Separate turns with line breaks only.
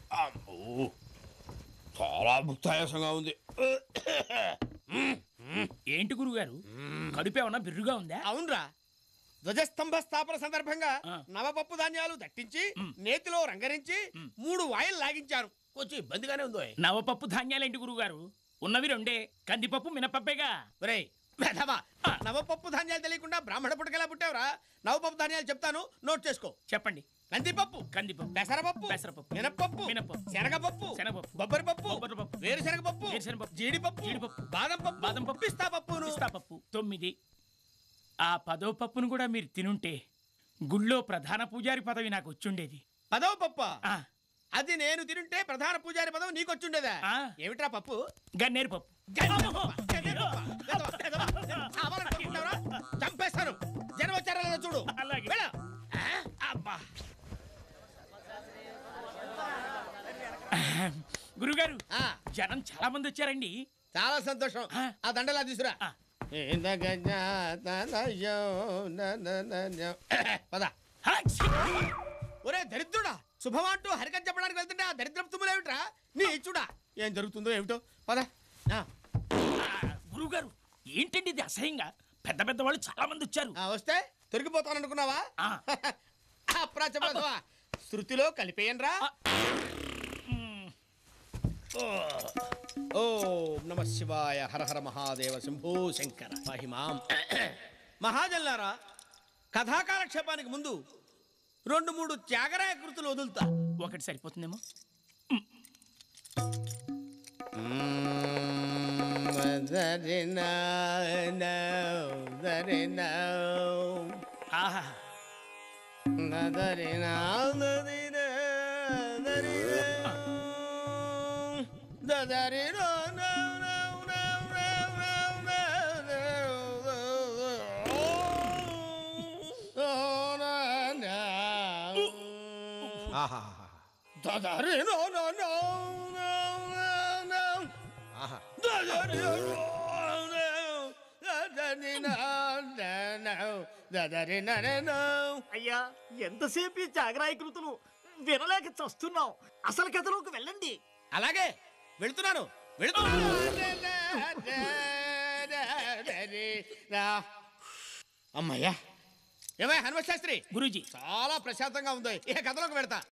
అమ్మో చాలా ముక్తాయాసంగా ఉంది
ఏంటి గురుగారు కడుపు ఏమన్నా బిర్రుగా ఉందా
అవునరా ధ్వజస్తంభ స్థాపన సందర్భంగా
ఆ.
నవపప్పు ధాన్యాలు దట్టించి నేతిలో రంగరించి మూడు వాయిల్ లాగించాను కొంచెం ఇబ్బందిగానే ఉందో
నవపప్పు ధాన్యాలేంటి గురుగారు ఉన్నవి రెండే కందిపప్పు మినపప్పేగా
ఒరేయ్ వెధవా నవపప్పు ధాన్యాలు తెలియకుండా బ్రాహ్మణ పుట్టకెలా పుట్టావురా నవపప్పు ధాన్యాలు చెప్తాను నోట్ చేసుకో
చెప్పండి
కందిపప్పు
కందిపప్పు
పెసరపప్పు
పెసరపప్పు.
మినపప్పు
మినపప్పు.
శనగపప్పు
శనగపప్పు.
బొబ్బరి పప్పు
బొబ్బరి పప్పు.
వేరుశనగ పప్పు
వేరుశనగపప్పు.
జీడిపప్పు
జీడిపప్పు.
బాదం పప్పు
బాదం పప్పు.
పిస్తా పప్పును
పిస్తా పప్పు తొమ్మిది ఆ పదో పప్పును కూడా మీరు తినుంటే గుళ్ళో ప్రధాన పూజారి పదవి నాకు వచ్చుండేది
పదవ పప్ప
ఆ,
అది నేను తినుంటే ప్రధాన పూజారి పదవి నీకొచ్చుండేదా
ఆ.
ఏమిట్రా పప్పు
గన్నేరు పప్పు
గన్నేరు పప్ప, గన్నేరు పప్ప. వెధవ, వెధవ. కావాలనుకుంటున్నావురా? చంపేస్తాను జనం వచ్చారా లేదా చూడు
అలాగే.
వెళ్ళు. ఆ, అబ్బా
గురుగారు
ఆ,
జనం చాలా మంది వచ్చారండి
చాలా సంతోషం
ఆ.
ఆ దండలా తీసురా
ఆ.
పద
హా, ఛీ!
ఒరే దరిద్రుడా శుభమంటూ హరికథ చెప్పడానికి వెళ్తుంటే ఆ దరిద్రపు తుమ్ములేమిట్రా నీ ఇచ్చుడా ఏం జరుగుతుందో ఏమిటో పద ఆ,
ఆ, గురుగారు ఏంటండి ఇది అసహ్యంగా పెద్ద పెద్ద వాళ్ళు చాలా మంది వచ్చారు
ఆ, వస్తే తొరిగిపోతాను అనుకున్నావా
ఆ.
అప్రాచపడతావా శృతిలో కలిపేయనరా
ఆ. మ్,
ఓ నమ శివాయ హర హర మహాదేవ శంభో శంకర మహిమాం మహాజల్లారా కథాకాలక్షేపానికి ముందు రెండు మూడు త్యాగరాయ కృతులు వదులుతా
ఒకటి సరిపోతుందేమో ఆహా
అయ్యా ఎంతసేపు ఈ జాగరాయి కృతులు వినలేక చస్తున్నాం అసలు కథలోకి వెళ్ళండి
అలాగే వెళ్తున్నాను వెళ్తున్నాను అమ్మయ్యా ఏమయ్య హనుమ శాస్త్రి
గురూజీ
చాలా ప్రశాంతంగా ఉంది ఇక కథలోకి వెళ్తా